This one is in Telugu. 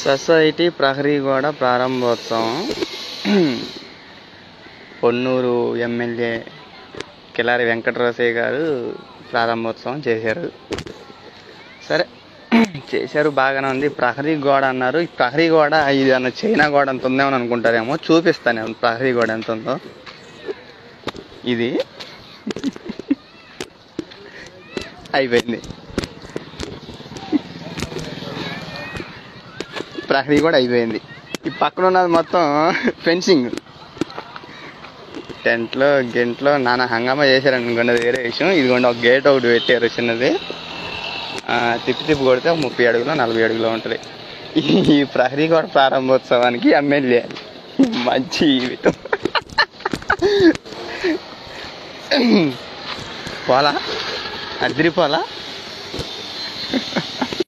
సొసైటీ ప్రహరీ గోడ ప్రారంభోత్సవం పొన్నూరు ఎమ్మెల్యే కిలారి వెంకటరాసయ్య గారు ప్రారంభోత్సవం చేశారు సరే చేశారు బాగానే ఉంది ప్రహరీ గోడ అన్నారు ఈ ప్రహరీ గోడ ఇది అన్న చైనా గోడ ఎంత ఉందేమో అనుకుంటారేమో చూపిస్తాను ప్రహరీ గోడ ఎంత ఉందో ఇది అయిపోయింది ప్రహరీ కూడా అయిపోయింది ఈ పక్కన ఉన్నది మొత్తం ఫెన్సింగ్ టెంట్లో గెంట్లో నానా హంగామా చేశారు అనుకోండి అది వేరే విషయం ఇదిగోండి ఒక గేట్ ఒకటి పెట్టారు చిన్నది ఆ, తిప్పి తిప్పి కొడితే ఒక ముప్పై అడుగులో నలభై అడుగులో ఉంటుంది ఈ ప్రహరీ కూడా ప్రారంభోత్సవానికి ఎమ్మెల్యే మంచి జీవితం పోలా అద్రిపోలా